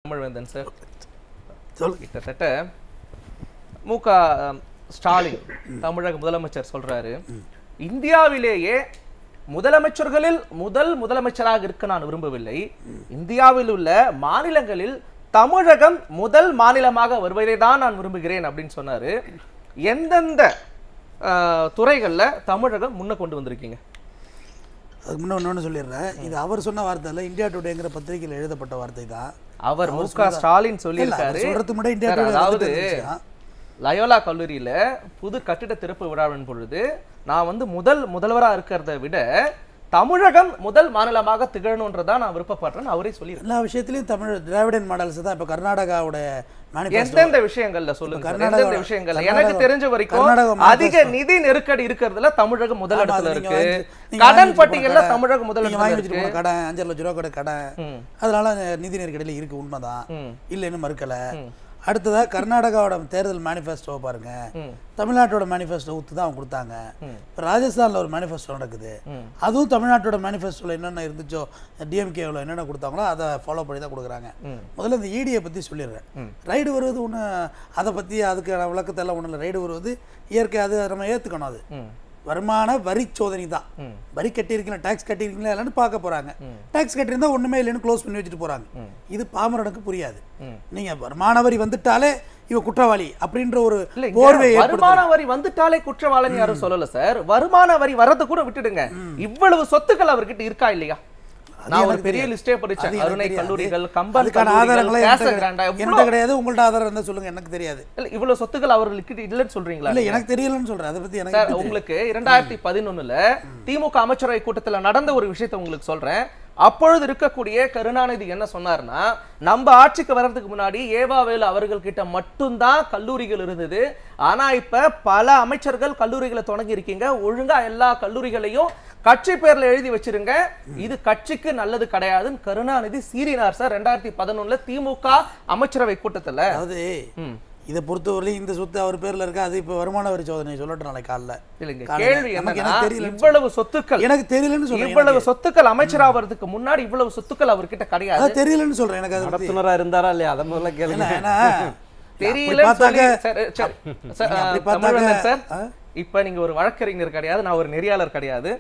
Tamilvendhan sir சொல்லுங்க கிட்டத்தட்ட மு க ஸ்டாலின் தமிழக முதலமைச்சர் சொல்றாரு இந்தியாவிலேயே முதலமைச்சர்களில் முதல் முதலமைச்சராக இருக்க நான் விரும்பவில்லை இந்தியாவில் உள்ள மாநிலங்களில் தமிழகம் முதல் மாநிலமாக வருவதை தான் நான் விரும்புகிறேன் அப்படின்னு சொன்னாரு எந்தெந்த அஹ், துறைகள்ல தமிழகம் முன்ன கொண்டு வந்திருக்கீங்க அதுக்கு முன்ன ஒன்று சொல்லிடுறேன் இது அவர் சொன்ன வார்த்தை இல்லை இந்தியா டுடேங்கிற பத்திரிகையில் எழுதப்பட்ட வார்த்தை தான் அவர் மு க ஸ்டாலின் இல்ல, சொல்லியிருக்காரு அவர் சொல்றதுக்கு முன்னாடி இந்தியா சார், டுடே அதாவது வந்துட்டு இருந்துச்சா? லயோலா கல்லூரியில புது கட்டிட திறப்பு விழாவின் பொழுது நான் வந்து முதல் முதல்வரா இருக்கிறத விட தமிழகம் முதல் மாநிலமாக திகழணுன்றதா நான் விருப்பப்படுறேன்னு அவரே சொல்லியிருக்காரு எல்லா விஷயத்திலையும் தமிழ் திராவிடன் மாடல்ஸ் தான் இப்போ கர்நாடகாவோட மேனிஃபெஸ்டோ எந்தெந்த விஷயங்கள்ல சொல்லுங்க சார், கர்நாடகா- எந்தெந்த விஷயங்கள்ல கர்நாடகா- எனக்கு தெரிஞ்ச வரைக்கும் கர்நாடகா அதிக manifesto. நிதி நெருக்கடி இருக்கிறதுல தமிழகம் முதல் ஆமா, இடத்துல அது நீங்க இருக்கு வாங்கி- நீங்க வாங்கி கடன் வச்சுட்டு பட்டியல்ல போன தமிழகம் முதல் நீங்க இடத்துல வாங்கி வச்சுட்டு இருக்கு போன கடன் அஞ்சரை லட்ச ரூபா கூட கடன் ம். அதனால நிதி நெருக்கடியில் இருக்கு உண்மைதான் ம். இல்லைன்னு மறுக்கல அடுத்ததா கர்நாடகாவோட தேர்தல் மேனிஃபெஸ்டோ பாருங்க ம். தமிழ்நாட்டோட மேனிஃபெஸ்டோ ஒத்து தான் அவங்க கொடுத்தாங்க இப்போ ராஜஸ்தான்ல ஒரு மேனிஃபெஸ்டோ நடக்குது ம். அதுவும் தமிழ்நாட்டோட மேனிஃபெஸ்டோல என்னென்ன இருந்துச்சோ டிஎம்கேவில் என்னென்ன கொடுத்தாங்களோ அதை ஃபாலோ பண்ணி தான் கொடுக்குறாங்க ம். முதல்ல இந்த ஈடியை பற்றி சொல்லிடுறேன் ரைடு வருவது ஒன்று அதை பற்றி அதுக்கான விளக்கத்தெல்லாம் ஒன்றும் இல்லை ரைடு வருவது இயற்கை அது நம்ம ஏற்றுக்கணும் அது ம். வருமான வரி சோதனை தான் வரி கட்டியிருக்கீங்களா டேக்ஸ் கட்டியிருக்கீங்களா இல்லைன்னு பார்க்க போறாங்க டேக்ஸ் கட்டியிருந்தா ஒண்ணுமே இல்லைன்னு க்ளோஸ் பண்ணி வச்சுட்டு போறாங்க இது பாமரனுக்கு புரியாது நீங்க வருமான வரி வந்துட்டாலே இவ குற்றவாளி அப்படின்ற ஒரு இல்ல போர்வை இங்க வருமான வரி வந்துட்டாலே குற்றவாளின்னு யாரும் சொல்லல சார் வருமான வரி வரத கூட விட்டுடுங்க இவ்வளவு சொத்துக்கள் அவர்கிட்ட இருக்கா இல்லையா நான் ஒரு எனக்கு பெரிய தெரியாது. லிஸ்டே அது படிச்சேன் எனக்கு அருணை தெரியாது. கல்லூரிகள் கம்பன் அதுக்கான கல்லூரிகள் ஆதாரங்களை கேச என்கிட்ட கிராண்டா என்கிட்ட இவ்வளவு கிடையாது உங்கள்ட்ட ஆதாரம் இருந்தா சொல்லுங்க எனக்கு தெரியாது இல்ல இவ்வளவு சொத்துக்கள் அவர்களுக்கு இல்லைன்னு சொல்றீங்களா இல்ல எனக்கு தெரியலன்னு சொல்றேன் அதை பத்தி எனக்கு சார் எப்படி தெரியும்? உங்களுக்கு இரண்டாயிரத்தி பதினொன்னுல திமுக அமைச்சரவை கூட்டத்துல நடந்த ஒரு விஷயத்தை உங்களுக்கு சொல்றேன் அப்பொழுது இருக்கக்கூடிய கருணாநிதி என்ன சொன்னார்னா நம்ம ஆட்சிக்கு வர்றதுக்கு முன்னாடி ஏவாவேலு அவர்கள் கிட்ட மட்டும்தான் கல்லூரிகள் இருந்தது ஆனா இப்ப பல அமைச்சர்கள் கல்லூரிகளை தொடங்கி இருக்கீங்க ஒழுங்கா எல்லா கல்லூரிகளையும் கட்சி பேர்ல எழுதி வச்சிருங்க இது கட்சிக்கு நல்லது கிடையாதுன்னு கருணாநிதி சீறினார் சார் ரெண்டாயிரத்தி பதினொன்னுல திமுக அமைச்சரவை கூட்டத்துல அதாவது ம். இதை பொறுத்தவரையிலும் இந்த சொத்து அவர் பேர்ல இருக்கா அது இப்ப வருமான வரி சோதனை சொல்லட்டும் நாளைக்கு காலைல இல்லைங்க காலையில. கேள்வி நமக்கு என்னன்னா எனக்கு தெரியலன்னு இவ்வளவு சொத்துக்கள் எனக்கு தெரியலன்னு சொல்றேன் இவ்வளவு சொத்துக்கள் அமைச்சராவதுக்கு முன்னாடி இவ்வளவு சொத்துக்கள் அவர்கிட்ட கிடையாது அது தெரியலன்னு சொல்றேன் எனக்கு அதை பத்தி நடத்துனரா இருந்தாரா இல்லையா அதை முதல்ல கேளுங்க ஏன்னா ஏன்னா, தெரியல அப்படி பார்த்தாக்க சார் சார் நீங்க அப்படி பார்த்தாக்க, தமிழ்வண்ணன் சார் ஆ? இப்ப நீங்க ஒரு வழக்கறிஞர் கிடையாது நான் ஒரு நெறியாளர் கிடையாது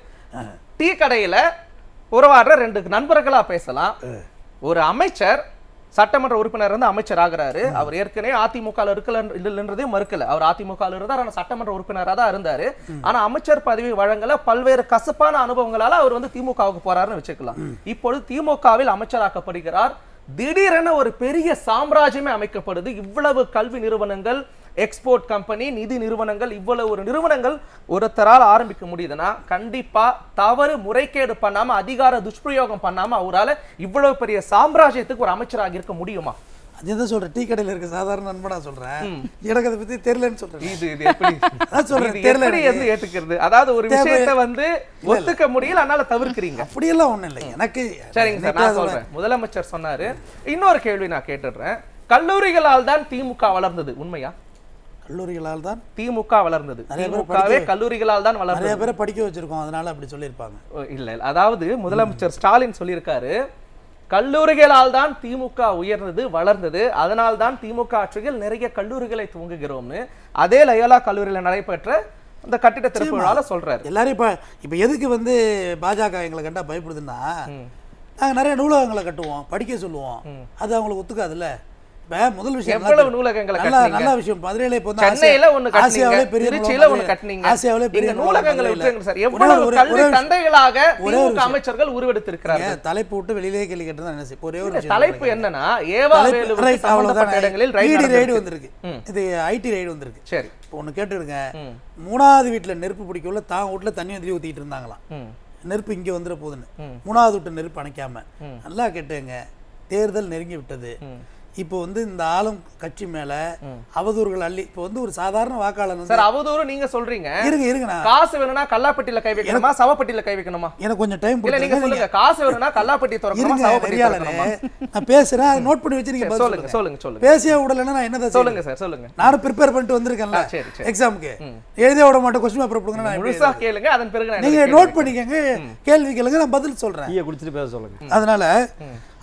டீ கடையில உறவாடுற ரெண்டு நண்பர்களா பேசலாம் ஒரு அமைச்சர் சட்டமன்ற உறுப்பினர் இருந்து அமைச்சர் ஆகுறாரு அவர் ஏற்கனவே அதிமுக இருக்கல இல்லைன்றதே மறுக்கல அவர் அதிமுக இருந்தார் ஆனா சட்டமன்ற உறுப்பினரா தான் இருந்தாரு ஆனா அமைச்சர் பதவி வழங்கல பல்வேறு கசப்பான அனுபவங்களால அவர் வந்து திமுகவுக்கு போறாருன்னு வச்சுக்கலாம் இப்பொழுது திமுகவில் அமைச்சராக்கப்படுகிறார் திடீரென ஒரு பெரிய சாம்ராஜ்யமே அமைக்கப்படுது இவ்வளவு கல்வி நிறுவனங்கள் எக்ஸ்போர்ட் கம்பெனி நிதி நிறுவனங்கள் இவ்வளவு ஒரு நிறுவனங்கள் ஒருத்தரால் ஆரம்பிக்க முடியுதுன்னா கண்டிப்பா தவறு முறைகேடு பண்ணாம அதிகார துஷ்பிரயோகம் பண்ணாம அவரால இவ்வளவு பெரிய சாம்ராஜ்யத்துக்கு ஒரு அமைச்சராக இருக்க முடியுமா அதுதான் சொல்றேன் டீ கடையில இருக்க சாதாரண நண்பனா சொல்றேன் எனக்கு அதை பத்தி தெரியலன்னு சொல்றேன் இது இது எப்படி அதான் சொல்றேன், இது தெரியல எப்படி எனக்கு. வந்து ஏத்துக்கிறது அதாவது ஒரு தேவை- விஷயத்தை வந்து ஒத்துக்க முடியல அதனால தவிர்க்கிறீங்க அப்படியெல்லாம் ஒண்ணும் இல்லை எனக்கு சரிங்க சார் நான் சொல்றேன் முதலமைச்சர் சொன்னாரு இன்னொரு கேள்வி நான் கேட்டுடுறேன் கல்லூரிகளால் தான் திமுக வளர்ந்தது உண்மையா கல்லூரிகளால் தான் திமுக வளர்ந்தது நிறைய பேர் திமுகவே படிக்க- கல்லூரிகளால் தான் வளர்ந்தது நிறைய பேரை படிக்க வச்சிருக்கோம் அதனால அப்படி சொல்லியிருப்பாங்க ஓ, இல்ல இல்ல அதாவது முதலமைச்சர் ஸ்டாலின் சொல்லியிருக்காரு கல்லூரிகளால் தான் திமுக உயர்ந்தது வளர்ந்தது அதனால் தான் திமுக ஆட்சியில் நிறைய கல்லூரிகளை துவங்குகிறோம்னு அதே லயோலா கல்லூரியில நடைபெற்ற அந்த கட்டிட திறப்பு விழால சொல்றாரு எல்லாரும் இப்ப இப்ப எதுக்கு வந்து பாஜக எங்களை கண்டா பயப்படுதுன்னா நாங்க நிறைய நூலகங்களை கட்டுவோம் படிக்க சொல்லுவோம் அது அவங்களுக்கு ஒத்துக்காதுல்ல இப்ப முதல் விஷயம் எவ்வளவு நல்லா- நூலகங்களை நல்ல கட்டுனீங்க? நல்ல விஷயம் மதுரையில இப்போ வந்து சென்னையில ஆசியா- ஒண்ணு கட்டுனீங்க ஆசியாவிலே பெரிய திருச்சியில நூலகம் ஒண்ணு மதுரையில. கட்டுனீங்க ஆசியாவிலே பெரிய நீங்க நூலகம் நூலகங்களை மதுரையில. விட்டுருங்க சார் ஒரே எவ்வளவு ஒரு- கல்வி ஒரே ஒரு தந்தைகளாக ஒரே ஒரு திமுக விஷயம். அமைச்சர்கள் உருவெடுத்திருக்கிறார்கள் ஏன் தலைப்பு விட்டு வெளியிலே கேள்வி கேட்டது என்ன செய்ய ஒரே ஒரு இல்ல, விஷயம் தலைப்பு சொல்றேன். என்னன்னா ஏவா தலைப்பு- வேலுவுக்கு right, சம்பந்தப்பட்ட அவ்வளவுதான். இடங்களில் ED ரைடு ரைடு நடந்திருக்கு. வந்திருக்கு இது ஐடி ரைடு வந்திருக்கு சரி இப்போ ஒண்ணு கேட்டுருங்க ம். மூணாவது வீட்டுல நெருப்பு பிடிக்கல தான் வீட்டுல தண்ணி வந்து ஊத்திட்டு இருந்தாங்களாம் ம். நெருப்பு இங்க வந்துட போகுதுன்னு மூணாவது வீட்டு நெருப்பு அணைக்காம நல்லா கேட்டுங்க தேர்தல் நெருங்கி விட்டது இப்போ வந்து இந்த ஆளும் கட்சி மேல அவதூறுகள் அள்ளி இப்போ வந்து ஒரு சாதாரண வாக்காளர் வந்து சார் அவதூறு நீங்க சொல்றீங்க இருங்க இருங்கண்ணா காசு வேணும்னா கல்லாப்பட்டியில கை வைக்கணுமா சவப்பட்டியில கை வைக்கணுமா எனக்கு கொஞ்சம் டைம் இல்ல நீங்க சொல்லுங்க காசு வேணும்னா கல்லாப்பட்டி திறக்கணுமா இருங்க சவப்பட்டி நெறியாளரே திறக்கணுமா நான் பேசுறேன் அதை நோட் பண்ணி வச்சு நீங்க சரி, பதில் சொல்லுங்க சொல்லுங்க சொல்லுங்க சொல்லுங்க பேசியே விடலைன்னா நான் என்னதான் சொல்லுங்க சார் சொல்லுங்க நானும் ப்ரிப்பேர் பண்ணிட்டு வந்திருக்கேன்ல ஆ, சரி, சரி. எக்ஸாமுக்கு எழுதிய விட மாட்டேன் கொஸ்டின் பேப்பர் கொடுங்க நான் எப்படி முழுசா கேளுங்க அதன் பிறகு நான் நீங்க என்னோட நோட் பண்ணிக்கங்க கேள்வி கேளுங்க நான் பதில் சொல்றேன் டீயை குடிச்சிட்டு பேச சொல்லுங்க அதனால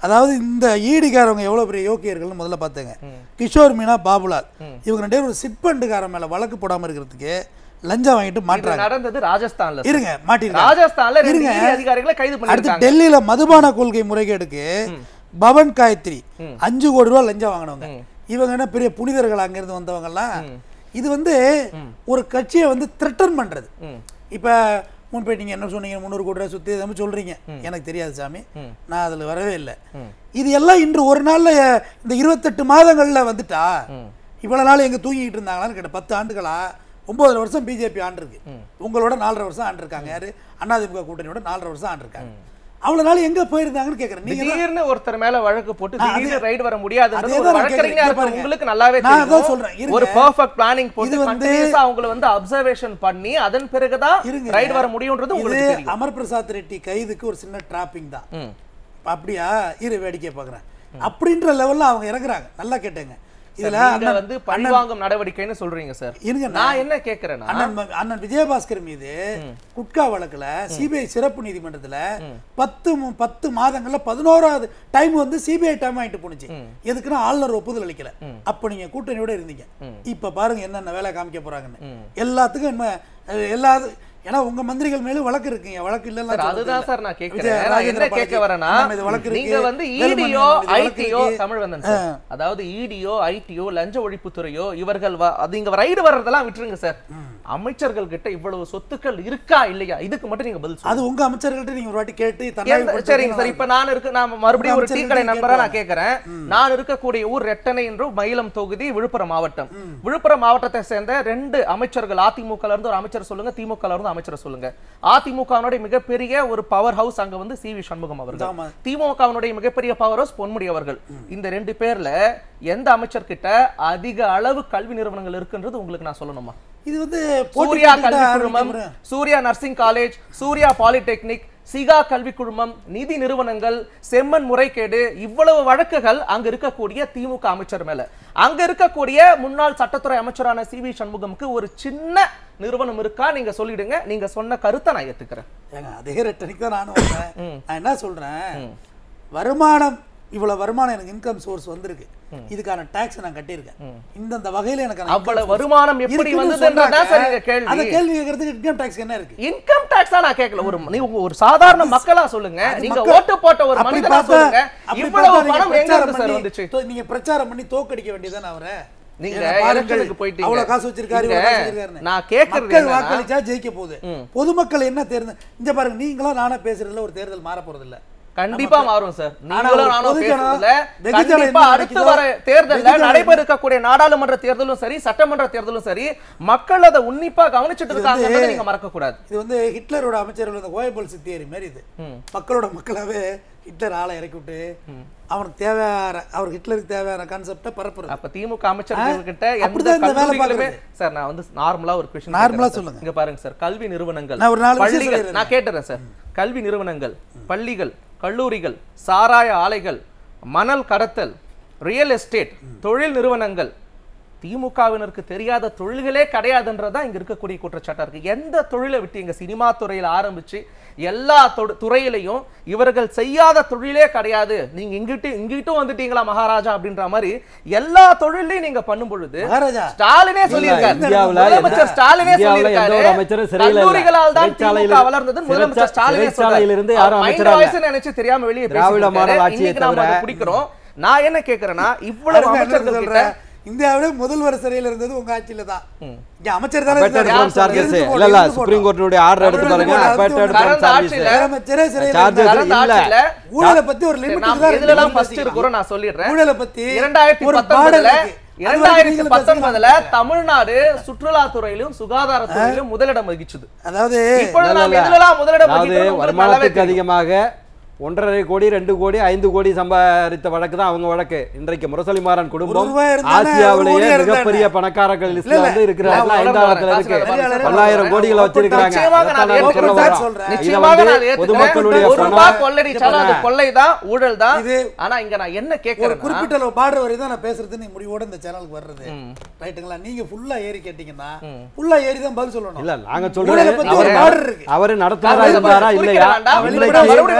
அதாவது இந்த ஈடிக்காரவங்க எவ்வளவு பெரிய யோக்கியர்கள்னு முதல்ல பார்த்துங்க கிஷோர் மீனா பாபுலால் இவங்க ரெண்டு பேரும் ஒரு சிட்பண்டுக்காரன் மேல வழக்கு போடாம இருக்கிறதுக்கு லஞ்சம் வாங்கிட்டு இது மாட்டுறாங்க நடந்தது ராஜஸ்தான்ல sir. இருங்க மாட்டிருக்காங்க ராஜஸ்தான்ல ரெண்டு இருங்க. ED அதிகாரிகளை கைது அடுத்து பண்ணிருக்காங்க டெல்லியில மதுபான கொள்கை முறைகேடுக்கு பவன் காயத்ரி அஞ்சு கோடி ரூபாய் லஞ்சம் வாங்கினவங்க இவங்க என்ன பெரிய புனிதர்கள் அங்கிருந்து வந்தவங்க எல்லாம் இது வந்து ஒரு கட்சியை வந்து த்ரெட்டன் பண்றது இப்ப முன்பே நீங்க என்ன சொன்னீங்க முந்நூறு கோடி ரூபாய் சுத்தி இதை மாதிரி சொல்றீங்க எனக்கு தெரியாது சாமி நான் அதுல வரவே இல்லை இது எல்லாம் இன்று ஒரு நாள்ல அஹ், இந்த இருபத்தெட்டு மாதங்கள்ல வந்துட்டா இவ்வளவு நாள் எங்க தூங்கிட்டு இருந்தாங்களான்னு கேட்ட பத்து ஆண்டுகளா ஒன்பதரை வருஷம் பிஜேபி ஆண்டிருக்கு உங்களோட நாலரை வருஷம் ஆண்டிருக்காங்க யாரு அதிமுக கூட்டணியோட நாலரை வருஷம் ஆண்டிருக்காங்க அவ்வளவு நாள் எங்க போயிருந்தாங்கன்னு கேக்குறேன் நீங்க தான் திடீர்னு ஒருத்தர் மேல வழக்கு போட்டு நான் திடீர்னு அதே- ரைடு வர முடியாதுன்றது அதே ஒரு தான் நான் வழக்கறிஞரா கேக்குறேன். இருக்கிற பாருங்க. உங்களுக்கு நல்லாவே நான் அதான் தெரியும் சொல்றேன். இருங்க. ஒரு பெர்ஃபெக்ட் பிளானிங் போட்டு இது வந்து- கண்டினியூஸா அவங்கள வந்து அப்சர்வேஷன் பண்ணி அதன் பிறகுதான் இருங்க. ரைடு வர முடியும்ன்றது இது உங்களுக்கு தெரியும் அமர் பிரசாத் ரெட்டி கைதுக்கு ஒரு சின்ன டிராப்பிங் தான் ம். அப்படியா இரு வேடிக்கை பார்க்குறேன் அப்படின்ற லெவல்ல அவங்க இறங்குறாங்க நல்லா கேட்டேங்க இதுல நீங்க அண்ணன் வந்து பழிவாங்கும் நடவடிக்கைன்னு சொல்றீங்க சார் இருங்க நான் என்ன கேக்குறேன்னா அண்ணன் ம- அண்ணன் விஜயபாஸ்கர் மீது குட்கா வழக்குல சிபிஐ சிறப்பு நீதிமன்றத்துல பத்து மு- பத்து மாதங்கள்ல பதினோராவது டைம் வந்து சிபிஐ டைம் ஆயிட்டு போணுச்சு எதுக்குன்னா ஆளுநர் ஒப்புதல் அளிக்கல அப்ப நீங்க கூட்டணியோட இருந்தீங்க இப்ப பாருங்க என்னென்ன வேலை காமிக்க போறாங்கன்னு எல்லாத்துக்கும் என்ன அஹ், எல்லா ஏன்னா உங்க மந்திரிகள் மேலும் வழக்கு இருக்குங்க வழக்கு சார், இல்லைன்னா அதுதான் சார் நான் கேக்குறேன் விஜய நான் ராஜேந்திர என்ன கேட்க பாலாஜி, வரேன்னா நம்ம இது வழக்கு இருக்கு, நீங்க வந்து வேலுமணி இடியோ நம்ம இது வழக்கு ஐடியோ இருக்கு. தமிழ்வந்தன் சார் அதாவது இடியோ ஐடியோ லஞ்ச ஒழிப்புத்துறையோ இவர்கள் வ- அது இங்க ரைடு வர்றதெல்லாம் விட்டுருங்க சார் அமைச்சர்கள் கிட்ட இவ்வளவு சொத்துக்கள் இருக்கா இல்லையா இதுக்கு மட்டும் நீங்க பதில் சொல்லுங்க அது உங்க அமைச்சர்கள்ட்ட நீங்க ஒரு வாட்டி கேட்டு எந்த- தன்னாய்வு சரிங்க சார் இப்ப நான் இருக்கு நான் மறுபடியும் ஒரு டீ அமைச்சர்கள் கடை நீங்க நண்பரா நான் கேட்கலாம். கேட்கிறேன் நான் இருக்கக்கூடிய ஊர் ரெட்டனை என்று மயிலம் தொகுதி விழுப்புரம் மாவட்டம் விழுப்புரம் மாவட்டத்தை சேர்ந்த ரெண்டு அமைச்சர்கள் அதிமுக இருந்து ஒரு அமைச்சர் சொல்லுங்க திமுக இருந்து அமைச்சர் சொல்லுங்க அதிமுகவினுடைய மிகப்பெரிய ஒரு பவர் ஹவுஸ் அங்க வந்து சி வி சண்முகம் அவர்கள் ஆமா. திமுகவினுடைய மிகப்பெரிய பவர் ஹவுஸ் பொன்முடி அவர்கள் இந்த ரெண்டு பேர்ல எந்த அமைச்சர் கிட்ட அதிக அளவு கல்வி நிறுவனங்கள் இருக்குன்றது உங்களுக்கு நான் சொல்லணுமா இது வந்து போட்டி சூர்யா போட்டுக்கிட்டா கல்வி குழுமம் ஆரம்பிக்க போறேன். Surya nursing college Surya polytechnic சிகா கல்வி குழுமம் நிதி நிறுவனங்கள் செம்மன் முறைகேடு இவ்வளவு வழக்குகள் அங்க இருக்கக்கூடிய திமுக அமைச்சர் மேல அங்க இருக்கக்கூடிய முன்னாள் சட்டத்துறை அமைச்சரான சி வி சண்முகம்க்கு ஒரு சின்ன நிறுவனம் இருக்கா நீங்க சொல்லிடுங்க நீங்க சொன்ன கருத்தை நான் ஏத்துக்கிறேன் ஏங்க அதே ரெட்டனிக்கு தான் நானும் வந்தேன் நான் என்ன சொல்றேன் வருமானம் இவ்வளவு வருமானம் எனக்கு இன்கம் சோர்ஸ் வந்திருக்கு இதுக்கான டாக்ஸ் நான் கட்டியிருக்கேன் இந்தந்த வகையில எனக்கு அவ்வளவு வருமானம் எப்படி வந்ததுன்றதுதான் சார் இங்க கேள்வி. அந்த கேள்வி கேட்கறதுக்கு இன்கம் டாக்ஸ் என்ன இருக்கு இன்கம் டாக்ஸா நான் கேட்கல ஒரு நீ ஒரு சாதாரண மக்களா சொல்லுங்க அது நீங்க மக்கள்- ஓட்டு போட்ட ஒரு அப்படி மனிதனா பார்த்தா- சொல்லுங்க அப்படி இவ்வளவு பார்த்தா நீங்க பணம் எங்க பிரச்சாரம் இருந்து சார் பண்ணி- வந்துச்சு தோ- நீங்க பிரச்சாரம் பண்ணி தோக்கடிக்க வேண்டியதானே அவரை நீங்க ஏன்னா பாருங்கள், எலெக்ஷனுக்கு போயிட்டீங்க. அவ்வளவு காசு வச்சிருக்காரு இங்க இவ்வளவு காசு வச்சிருக்காருன்னு. நான் கேட்கறது மக்கள் என்னன்னா- வாக்களிச்சா ஜெயிக்க போகுது பொதுமக்கள் என்ன தேர்தல் இங்க பாருங்க நீங்களும் நானா பேசுறதுல ஒரு தேர்தல் மாற போறது இல்ல கண்டிப்பா மாறும் சார் ஆனா நீங்களும் ஒரு நானும் பொதுஜனம், பேசுறதுல வெகுஜனம் கண்டிப்பா என்ன அடுத்து நினைக்குதோ, வர தேர்தல்ல வெகுஜனம் நடைபெற இருக்கக்கூடிய நாடாளுமன்ற தேர்தலும் சரி சட்டமன்ற தேர்தலும் சரி மக்கள் அதை உன்னிப்பா கவனிச்சிட்டு இருக்காங்கன்றதை நீங்க மறக்க கூடாது இது வந்து ஹிட்லரோட அமைச்சர்கள் இந்த கோயபல் சித்தியரி மாதிரி இது மக்களோட மக்களாவே ஹிட்லர் ஆளை இறக்கி விட்டு அவனுக்கு தேவையான அவர் ஹிட்லருக்கு தேவையான கான்செப்டை பரப்புறது அப்ப திமுக அமைச்சர்கள் கிட்ட எந்த அப்படிதான் இந்த வேலை கல்லூரிகளுமே பார்க்கறது. சார் நான் வந்து நார்மலா ஒரு கொஸ்டின் நார்மலா சொல்லுங்க. இங்க பாருங்க சார் கல்வி நிறுவனங்கள் நான் ஒரு நாலு விஷயம் பள்ளிகள் சொல்லிடுறேன். நான் கேட்டுறேன் சார் கல்வி நிறுவனங்கள் பள்ளிகள் கல்லூரிகள் சாராய ஆலைகள் மணல் கடத்தல் ரியல் எஸ்டேட் தொழில் நிறுவனங்கள் திமுகவினருக்கு தெரியாத தொழில்களே கிடையாதுன்றதா இங்க இருக்கக்கூடிய குற்றச்சாட்டா இருக்கு எந்த தொழிலை விட்டு இங்க சினிமா துறையில ஆரம்பிச்சு எல்லா தொடு- துறையிலையும் இவர்கள் செய்யாத தொழிலே கிடையாது நீங்க இங்கிட்டு இங்கிட்டும் வந்துட்டீங்களா மகாராஜா அப்படின்ற மாதிரி எல்லா தொழிலையும் நீங்க பண்ணும் பொழுது மகாராஜா ஸ்டாலினே சொல்லியிருக்காரு இந்தியாவுல முதலமைச்சர் எந்த- ஸ்டாலினே இந்தியாவுல எந்த சொல்லியிருக்காரு ஒரு அமைச்சரும் சிறையில இல்ல. கல்லூரிகளால் தான் சிறைச்சாலையில- திமுக வளர்ந்தது முதலமைச்சர் சிறைச்சா- ஸ்டாலினே சிறைச்சாலையில இருந்து யாரும் மைண்ட் அமைச்சரா இல்ல. வாய்ஸ் நினைச்சு தெரியாம வெளியே திராவிட மாடல் ஆட்சியை இன்னைக்கு நாம அதை தவிர- பிடிக்கிறோம் நான் என்ன கேக்குறேன்னா இவ்வளவு பாருங்க, என்ன அமைச்சர்கள் கிட்ட சொல்றேன் இந்தியாவிலே முதல்வர் சிறையில் இருந்தது உங்க ஆட்சியில தான் இங்க அமைச்சர் தானே Appointed இருந்தாரு. from charges. இருந்து போட்டோம், இல்ல இல்ல இருந்து சுப்ரீம் போட்டோம். கோர்ட்டினுடைய ஆர்டர் எடுத்து பாருங்க கடந்த appointed from கடந்த charges. ஆட்சியில முதலமைச்சரே சிறையில் Charges இருந்தாரு. கடந்த இல்ல. ஆட்சியில ஊழலை பத்தி ஒரு சரி, லிமிட் நாம் தான் எதுலலாம் இருக்கு. ஃபர்ஸ்ட் இருக்கிறோம் நான் சொல்லிடுறேன் ஊழலை பத்தி இரண்டாயிரத்தி ஒரு பத்தொன்பதுல பாடல் இருக்கு. அது வரைக்கும் இரண்டாயிரத்தி நீங்களும் பத்தொன்பதுல பேசலாம். தமிழ்நாடு சுற்றுலாத்துறையிலும் சுகாதாரத்துறையிலும் முதலிடம் வகிச்சது அதாவது இப்பொழுது இல்ல, நாம் இல்ல. எதுலலாம் முதலிடம் அதாவது வகிக்கிறோம் உங்களுக்கு நல்லாவே வருமானத்துக்கு தெரியும். அதிகமாக ஒன்றரை கோடி ரெண்டு கோடி ஐந்து கோடி சம்பாதித்த வழக்கு தான் அவங்க வழக்கு இன்றைக்கு முரசொலி மாறன் குடும்பம் ஒரு ரூபாய் இருந்தானே, ஒரு ஆசியாவிலேயே கோடி இருந்தானே. மிகப்பெரிய பணக்காரர்கள் லிஸ்ட்ல இல்ல, வந்து இருக்கிறாங்க நான் ஐந்தாம் வளர்ந்து இடத்துல வரேன். இருக்கு காசு நிறைய பல்லாயிரம் கோடிகளை வச்சிருக்காங்க நிச்சயமாக நான் அதைத்தான் நான் சொல்ல ஏத்துக்கிறேன். வரேன். சொல்றேன். இதை நிச்சயமாக வந்து நான் ஏத்துக்கிறேன். பொதுமக்களுடைய ஒரு பணம் ரூபாய் கொள்ளடிச்சாலும் அது பாருங்க. கொள்ளைதான் ஊழல் தான் இது ஆனா இங்க நான் என்ன ஒரு கேட்கிறேன் குறிப்பிட்ட அளவு பாடுற வரை தான் நான் பேசுறது நீ முடிவோட இந்த சேனலுக்கு வர்றது ரைட்டுங்களா நீங்க ஃபுல்லா ஏறி கேட்டீங்கன்னா ஃபுல்லா ஏறி தான் பதில் சொல்லணும் இல்ல நாங்க ஊழலை சொல்றது பத்தி ஒரு அவர் border இருக்கு. அவரு நடத்துனரா அவர் இருந்தாரா குறிப்பிட இல்லையா வேண்டாம். இன்னைக்கு மறுபடியும் வேண்டாம். அவர்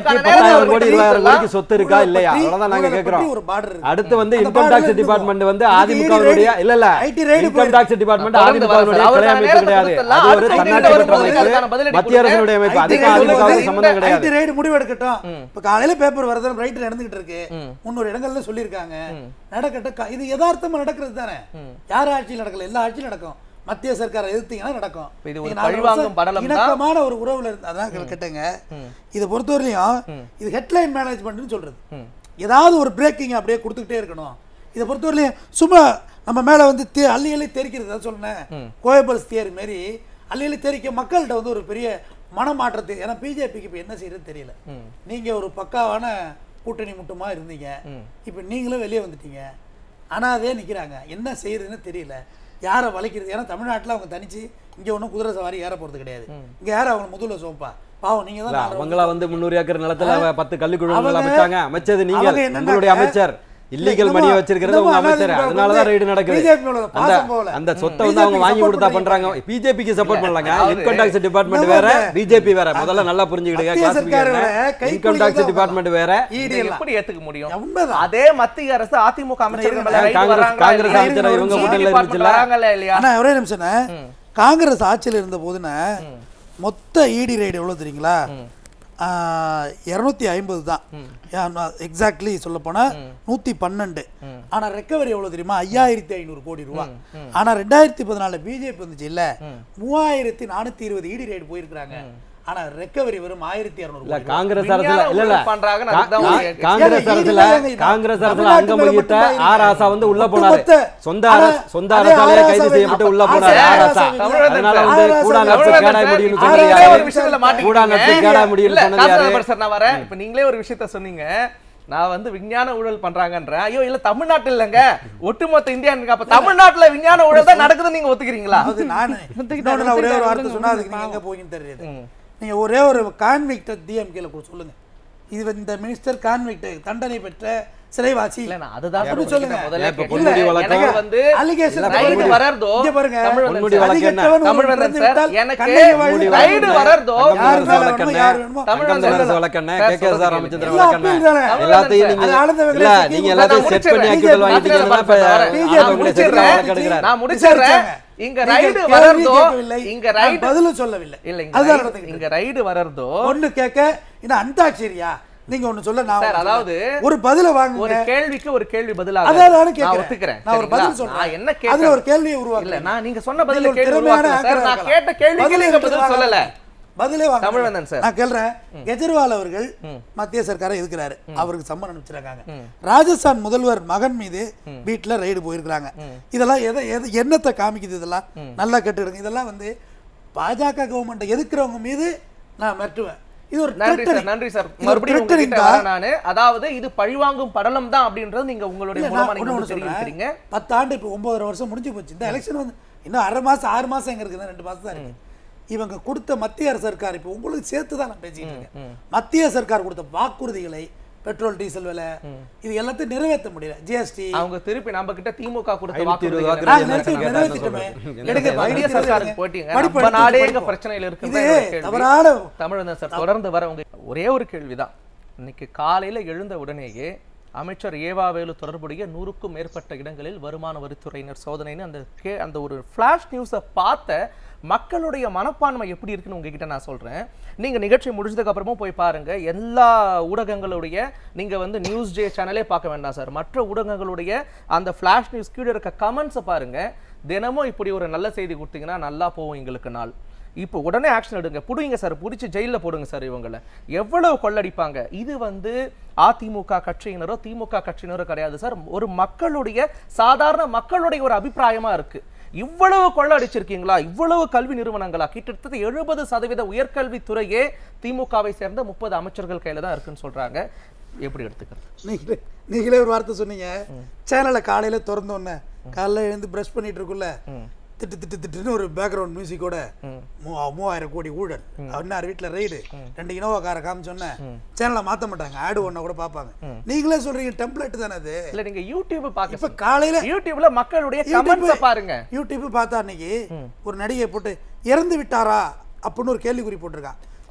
அதுக்கான பத்தாயிரம் நேரத்தை கோடி அவர் இருபதாயிரம் கொடுத்துடலாம். கோடிக்கு சொத்து இருக்கா இல்லையா ஊழலை அவ்வளவுதான் நாங்க பற்றி கேக்குறோம் ஒரு border இருக்கு. அடுத்து வந்து அந்த இன்கம் border டாக்ஸ் ல டிபார்ட்மெண்ட் வந்து இதுக்கு அதிமுகவுடைய raid- இல்ல இல்ல IT raid இன்கம் போயிருக்கு. டாக்ஸ் டிபார்ட்மெண்ட் தொடர்ந்து வர அதிமுகவுடைய சார். கிளை அவருக்கான அமைப்பு நேரத்தை கிடையாது கொடுத்துடலாம். அது ஒரு அடுத்த தன்னாட்சி வீடியோ பெற்ற வரும்போது அதுக்கான அமைப்பு பதிலடி மத்திய அரசினுடைய அமைப்பு IT அதுக்கு raid அதிமுகவுக்கு வரும்போது சம்பந்தம் இந்த கிடையாது IT raid முடிவெடுக்கட்டும் இப்ப காலையில பேப்பர் வரது ரைட் நடந்துகிட்டு இருக்கு முன்னூறு இடங்கள்ல சொல்லியிருக்காங்க நடக்கட்டும் க- இது யதார்த்தமா நடக்கிறது தானே யார் ஆட்சியில் நடக்கல எல்லா ஆட்சியும் நடக்கும் மத்திய சர்க்காரை எதிர்த்தீங்கன்னா நடக்கும் இப்ப இது ஒரு நீங்க நாலு பழிவாங்கும் வருஷம் படலம் தான். இணக்கமான ஒரு உறவுல இருந்து அதான் கேட்டேங்க இதை பொறுத்தவரையிலையும் இது ஹெட்லைன் மேனேஜ்மெண்ட்னு சொல்றது ஏதாவது ஒரு பிரேக்கிங் அப்படியே கொடுத்துக்கிட்டே இருக்கணும் இதை பொறுத்தவரையிலையும் சும்மா நம்ம மேல வந்து தே அள்ளி அள்ளி தெரிக்கிறது தான் சொன்னேன் கோயபல்ஸ் தியரி மாரி அள்ளி அள்ளி தெரிக்க மக்கள்கிட்ட வந்து ஒரு பெரிய மனமாற்றத்தை ஏன்னா பிஜேபிக்கு இப்போ என்ன செய்யறது தெரியல நீங்க ஒரு பக்காவான கூட்டணி முட்டுமா இருந்தீங்க இப்போ நீங்களும் வெளியே வந்துட்டீங்க அனாதே நிக்கிறாங்க என்ன செய்யறதுன்னு தெரியல யாரை வளைக்கிறது ஏன்னா தமிழ்நாட்டுல அவங்க தனிச்சு இங்க ஒண்ணும் குதிரை சவாரி ஏற போறது கிடையாது இங்க யாரும் அவங்க முதுகுல சோப்பா பாவம் நீங்க இல்ல, தான் நாலு அவங்களா வந்து முன்னூறு ஏக்கர் நிலத்துல அவ பத்து கல்லுக்குழுங்கள் அவங்க- அமைச்சாங்க அமைச்சது நீங்க அவங்க என்னன்னாக்க- உங்களுடைய அமைச்சர் இல்லீகல் இல்ல, மணி இன்னமும் வச்சிருக்கிறது உங்க இன்னமும் அமைச்சர் அதிமுக அதனாலதான் ரைடு நடக்குது BJP யோட அந்த பாசம் போல. அந்த சொத்தை BJP வந்து அவங்க வாங்கி support கொடுத்தா பண்றீங்க. பண்றாங்க பிஜேபிக்கு சப்போர்ட் பண்ணலாங்க அதாவது இன்கம் டாக்ஸ் டிபார்ட்மெண்ட் இன்னமும் வேற அந்த- பிஜேபி வேற முதல்ல நல்லா புரிஞ்சுக்கிடுங்க மத்திய சர்க்காரோட கிளாசிபிகேஷன் கைக்கூலி இன்கம் டாக்ஸ் தான் டிபார்ட்மெண்ட் வேற ஈடு இதை எல்லாம். எப்படி ஏத்துக்க முடியும் உண்மைதான். அதே மத்திய அரசு அதிமுக அமைச்சர்கள் மேல raid காங்கிரஸ்- வர்றாங்களா காங்கிரஸ் இல்லையா? அமைச்சர் இவங்க CE கூட்டணியில department இருந்துச்சுல்ல? வராங்களா இல்லையா ஆனா ஒரே நிமிஷம்ண்ணே காங்கிரஸ் ஆட்சியில் இருந்த போதுண்ணே மொத்த இடி ரைடு எவ்வளவு தெரியுங்களா இரநூத்தி ஐம்பது தான் எக்ஸாக்ட்லி சொல்ல போனா நூத்தி பன்னெண்டு ஆனா ரெக்கவரி எவ்வளவு தெரியுமா ஐயாயிரத்தி ஐநூறு கோடி ரூபாய் ஆனா ரெண்டாயிரத்தி பதினாலுல பிஜேபி வந்துச்சு இல்ல மூவாயிரத்தி நானூத்தி இருபது இடி ரைடு போயிருக்கிறாங்க ஆனா ரெக்கவரி வெறும் ஆயிரத்தி இரநூறு இல்ல கோடி காங்கிரஸ் விஞ்ஞான அரசுல இல்ல இல்ல ஊழல் பண்றாங்கன்னு கா- அதுதான் கா- ஒரு காங்கிரஸ் ஏங்க, அரசுல இதுல ஏங்க காங்கிரஸ் அரசுல தமிழ்நாட்டு அங்கம் மேல வகித்த மட்டும் தான் ஆர் ஆசா வந்து உள்ள ஒட்டுமொத்த- போனாரு சொந்த ஆனா, அரசு சொந்த அதே அரசாலேயே ஆர் கைது ஆசாவை செய்யப்பட்டு உள்ள ஆர் போனாரு ஆசா ஆர் ஆசா தமிழ்நாடு அதனால சார், வந்து ஆர் ஆசா கூடா நட்பு தமிழ்நாடு கேடாய் சார், முடியும்னு ஆர் சொன்னது ஆசா யாரு ஒரு விஷயத்துல மாட்டிக்கிட்டீங்க. கூடா நட்பு கேடாய் முடியும்னு இல்ல, சொன்னது காசு யாரு பிரசர் நான் வரேன். இப்ப நீங்களே ஒரு விஷயத்த சொன்னீங்க நான் வந்து விஞ்ஞான ஊழல் பண்றாங்கன்றேன் ஐயோ இல்ல தமிழ்நாட்டுல இல்லங்க ஒட்டுமொத்த இந்தியா இருக்கு. அப்ப தமிழ்நாட்டுல விஞ்ஞான ஊழல் தான் நடக்குதுன்னு நீங்க ஒத்துக்கிறீங்களா அது நானு இன்னொன்னு நான் ஒரே ஒரு வார்த்தை சொன்னா அதுக்கு நீங்க எங்க போவீங்கன்னு தெரியுது நீங்க ஒரே ஒரு கான்விக்ட் டிஎம்கேல கூட சொல்லுங்க இது வந்து இந்த மினிஸ்டர் கான்விக்ட் தண்டனை பெற்ற சிறைவாசி இல்ல நான் அதுதான் அப்படி சொல்றேன். சொல்லுங்க. முதல்ல ஏன் இப்ப கேட்டேன். பொன்முடி இல்ல, வழக்கம் எனக்கு வந்து allegation ரைடு பொன்முடி. வரதோ இங்க பாருங்க. தமிழ்வந்தன் பொன்முடி சார். வழக்கு என்ன? அதிகத்தவன் ஒருவன் தமிழ்வந்தன் பிறந்து சார், விட்டால் எனக்கு கண்ணகி வாழ்வு ரைடு வாழ்வு. வரதோ யார் மேல தமிழ்வந்தன் வேணுமோ, வழக்கண்ணே. யார் வேணுமோ. தமிழ்வந்தன் தமிழ்வந்தன் சார் வழக்கண்ணே, சார் கே கே சொல்றது ராமச்சந்திரன் எல்லா வழக்கண்ணே. அப்பீல் தானே. எல்லாத்தையும் அது நீங்க ஆனந்த இல்ல விகடனுக்கு நீங்க கீழ் எல்லாத்தையும் நான் செட் பண்ணி முடிச்சிடுறேன். ஆக்கிவிடல் வாங்கிட்டீங்கன்னா இப்ப நான் ஆதவனுடைய முடிச்சிடுறேன். செட் வழக்கெடுக்கிறார் நான் முடிச்சிடுறேன். இங்க ரைடு கேள்வி வரதோ கேட்கவில்லை. இங்க நான் ரைடு பதிலும் சொல்லவில்லை இல்ல இங்க அதுதான் ரைடு- நடந்துக்கிட்டு இங்க ரைடு வரதோ ஒண்ணு கேட்க இன்னும் அந்தாட்சிரியா நீங்க ஒண்ணு சொல்ல நான் சார், ஒண்ணு அதாவது சொல்றேன். ஒரு பதில ஒரு வாங்குங்க கேள்விக்கு ஒரு கேள்வி பதிலாக அதான் நானும் நான் கேட்கிறேன் ஒத்துக்கிறேன் நான் ஒரு சரிங்களா? பதில் நான் சொல்றேன் என்ன அதுல கேட்கிறேன் ஒரு கேள்வியை இல்ல உருவாக்குறேன் நான் நீங்க சொன்ன பதில நீங்க ஒரு கேள்வி திறமையான உருவாக்கல சார் ஆங்கரா நான் இருக்கலாம். கேட்ட கேள்விக்கு பதிலே நீங்க பதில் பதில் சொல்லல பதிலே வாங்க தமிழ்வந்தன் சார். நான் கேள்றேன் கெஜ்ரிவால் அவர்கள் மத்திய சர்க்காரை எதிர்க்கிறாரு அவருக்கு சம்மன் அனுப்பிச்சிருக்காங்க ராஜஸ்தான் முதல்வர் மகன் மீது வீட்டுல ரைடு போயிருக்காங்க இதெல்லாம் எதை எது என்னத்தை காமிக்குது இதெல்லாம் நல்லா கேட்டுடுங்க இதெல்லாம் வந்து பாஜக கவர்மெண்ட் எதிர்க்கிறவங்க மீது நான் மிரட்டுவேன் இது ஒரு நன்றி சார் threatening. நன்றி சார் இது ஒரு மறுபடியும் threatening உங்ககிட்ட தான். வரேன் நானு அதாவது இது பழிவாங்கும் படலம் தான் அப்படின்றது நீங்க உங்களுடைய இல்ல, மூலமா நான் நீங்க ஒண்ணு வந்து ஒண்ணு தெரிவிக்கிறீங்க சொல்றேன். பத்து ஆண்டு இப்போ ஒன்பதரை வருஷம் முடிஞ்சு போச்சு இந்த எலெக்ஷன் வந்து இன்னும் அரை மாசம் ஆறு மாசம் எங்க இருக்குது ரெண்டு மாசம் தான் இருக்கு இவங்க கொடுத்த மத்திய அரசு சர்க்கார் இப்போ உங்களுக்கு சேர்த்து தான் நான் பேசிட்டு இருக்கேன் மத்திய சர்க்கார் கொடுத்த வாக்குறுதிகளை பெட்ரோல் டீசல் விலை இது எல்லாத்தையும் நிறைவேற்ற முடியல ஜிஎஸ்டி அவங்க திருப்பி நம்ம கிட்ட திமுக கொடுத்த ஐநூத்தி இருபது வாக்குறுதிகளை வாக்குறுதி நான் என்ன நிறைவேற்றி- சார் நிறைவேற்றிட்டோமே. கேட்டாருன்னு எடுங்க, சொல்றேன். மத்திய படிப்பு சர்க்காருக்கு எடுங்க. போயிட்டீங்க படிப்பு நம்ம எடுத்து நாடே எங்க படிப்போம். பிரச்சனையில இருக்கு இது தவறான தமிழன் சார் தொடர்ந்து வர உங்க ஒரே ஒரு கேள்விதான் இன்னைக்கு காலையில எழுந்த உடனேயே அமைச்சர் ஏவாவேலு தொடர்புடைய நூறுக்கும் மேற்பட்ட இடங்களில் வருமான வரித்துறையினர் சோதனைன்னு அந்த கே அந்த ஒரு ஃபிளாஷ் நியூஸை பார்த்த மக்களுடைய மனப்பான்மை எப்படி இருக்குன்னு உங்ககிட்ட நான் சொல்றேன் நீங்க நிகழ்ச்சி முடிஞ்சதுக்கு அப்புறமும் போய் பாருங்க எல்லா ஊடகங்களுடைய நீங்க வந்து நியூஸ் ஜே சேனலே பார்க்க வேண்டாம் சார் மற்ற ஊடகங்களுடைய அந்த ஃபிளாஷ் நியூஸ் கீழே இருக்க கமெண்ட்ஸை பாருங்க தினமும் இப்படி ஒரு நல்ல செய்தி கொடுத்தீங்கன்னா நல்லா போகும் எங்களுக்கு நாள் இப்போ உடனே ஆக்ஷன் எடுங்க புடிங்க சார் புடிச்சு ஜெயில்ல போடுங்க சார் இவங்கள எவ்வளவு கொள்ளடிப்பாங்க இது வந்து அதிமுக கட்சியினரோ திமுக கட்சியினரோ கிடையாது சார் ஒரு மக்களுடைய சாதாரண மக்களுடைய ஒரு அபிப்பிராயமா இருக்கு இவ்வளவு கொள்ளடிச்சிருக்கீங்களா இவ்வளவு கல்வி நிறுவனங்களா கிட்டத்தட்ட எழுபது சதவீத உயர்கல்வித்துறையே திமுகவை சேர்ந்த முப்பது அமைச்சர்கள் கையில தான் இருக்குன்னு சொல்றாங்க எப்படி எடுத்துக்கிறது நீங்களே நீங்களே ஒரு வார்த்தை சொன்னீங்க சேனலை காலையில திறந்தோன்னே காலைல எழுந்து பிரஷ் பண்ணிட்டு இருக்குல்ல திட்டு திட்டு திட்டுன்னு ஒரு பேக்ரவுண்ட் மியூசிக்கோட மூ- மூவாயிரம் கோடி ஊழல் அண்ணார் வீட்டுல ரைடு ரெண்டு இனோவா காரை காமிச்சோன்னே சேனலை மாத்த மாட்டாங்க ஆடு ஒன்ன கூட பார்ப்பாங்க நீங்களே சொல்றீங்க டெம்ப்ளேட் தானே அது இல்ல நீங்க யூடியூப் இப்ப பாக்க காலையில யூடியூப்ல மக்களுடைய கமெண்ட்ஸ பாருங்க யூடியூப் பார்த்தா அன்னைக்கு ஒரு நடிகை போட்டு இறந்து விட்டாரா அப்படின்னு ஒரு கேள்விக்குறி போட்டிருக்கான்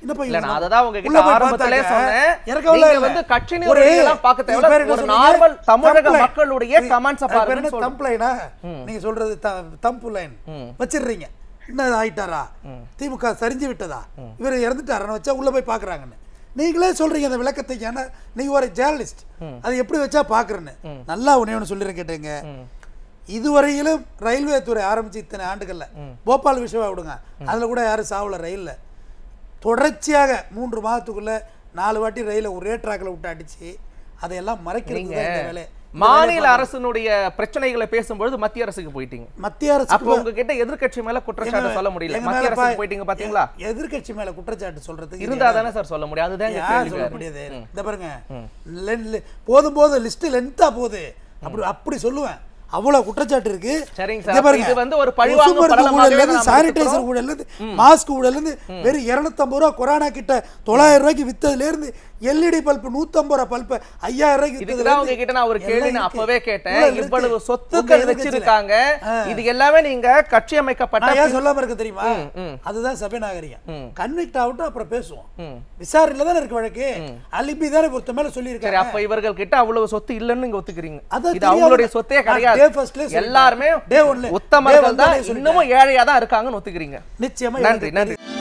என்னப்பா இல்ல, இவங்க நான் அததான் உங்ககிட்ட உள்ள போய் ஆரம்பத்திலே பார்த்தாக்க, சொன்னேன். இறக்கவில்லை நீங்க இல்ல. வந்து கட்சி ஒரு- நிர்வாகிகளெல்லாம் பார்க்க இது தேவையில்ல. பேர் என்ன ஒரு சொன்னீங்க? normal தமிழக thumbline. மக்களுடைய இது- comments அ அது பேர் பாருங்கன்னு என்ன சொல்றேன். thumbline-ஆ? நீங்க சொல்றது தம்பு லைன் வச்சிடுறீங்க என்ன ஆயிட்டாரா திமுக சரிஞ்சு விட்டதா இவர் இறந்துட்டாருன்னு வச்சா உள்ள போய் பாக்குறாங்கன்னு நீங்களே சொல்றீங்க அந்த விளக்கத்தை ஏன்னா நீங்க ஒரு ஜேர்னலிஸ்ட் அது எப்படி வச்சா பாக்குறேன்னு நல்லா உடனே ஒன்று சொல்லிடுறேன் கேட்டுங்க இதுவரையிலும் ரயில்வே துறை ஆரம்பிச்சு இத்தனை ஆண்டுகள்ல போபால் விஷயமா விடுங்க அதுல கூட யாரும் சாவல ரயில்ல தொடர்ச்சியாக மூன்று மாதத்துக்குள்ள நாலு வாட்டி ரயிலை ஒரே ட்ராக்ல விட்டு அடிச்சு அதையெல்லாம் மறைக்கிறது தான் இந்த வேலை மாநில அரசினுடைய பிரச்சனைகளை பேசும்பொழுது மத்திய அரசுக்கு போயிட்டீங்க மத்திய அரசு அப்போ உங்ககிட்ட எதிர்க்கட்சி மேல குற்றச்சாட்டு சொல்ல முடியல மத்திய அரசுக்கு போயிட்டீங்க பாத்தீங்களா எதிர்கட்சி மேல குற்றச்சாட்டு சொல்றதுக்கு இருந்தா தானே சார் சொல்ல முடியும் அதுதான் எங்க யார் கேள்வி சொல்ல வேற. முடியாது இந்த பாருங்க லென்- லெ- போதும் போதும் லிஸ்ட் லென்த்தா போகுது அப்படி அப்படி சொல்லுவேன் அவ்வளவு குற்றச்சாட்டு இருக்கு சரிங்க சார். இங்க அப்ப இது வந்து ஒரு பழிவாங்கும் கொசு மருந்து படலமாகவே ஊழல்ல இருந்து நாம சானிடைசர் எடுத்துக்கிறோம். ஊழல்ல இருந்து மாஸ்க் ஊழல்ல இருந்து வெறும் 250 ரூபா கொரோனா கிட்ட தொள்ளாயிரம் ரூபாய்க்கு வித்ததுல இருந்து எல்இடி பல்ப் 150 ரூபா பல்ப் ஐயாயிரம் ரூபாய்க்கு வித்ததுல இதுக்குதான் இருந்து உங்ககிட்ட நான் ஒரு கேள்வி எல்லாம் நான் இருக்கு. அப்பவே கேட்டேன் ஊழல் இருக்கு. இவ்வளவு உங்க சொத்துக்கள் எதிர்க்கட்சியில. வச்சிருக்காங்க இது எல்லாமே நீங்க கட்சி நான் அமைக்கப்பட்ட ஏன் சொல்லாம இருக்க தெரியுமா ம். அதுதான் சபை நாகரிகம் கன்விக்ட் ஆகட்டும் அப்புறம் பேசுவோம் ம். விசாரணையில தானே இருக்கு வழக்கு அலிபி தானே ஒருத்த மேல சரி சொல்லியிருக்காங்க அப்ப இவர்கள் கிட்ட அவ்வளவு சொத்து இல்லன்னு நீங்க ஒத்துக்கிறீங்க அதான் இது தெரியாதுல. அவங்களுடைய சொத்தே நான் கிடையாது day first-லயே சொல்லிட்டேன். எல்லாருமே day one-ல. day உத்தமர்கள் one தான் தானே சொல்லிட்டேன். இன்னமும் ஏழையா தான் இருக்காங்கன்னு ஒத்துக்கிறீங்க நிச்சயமா நன்றி எனக்கு நன்றி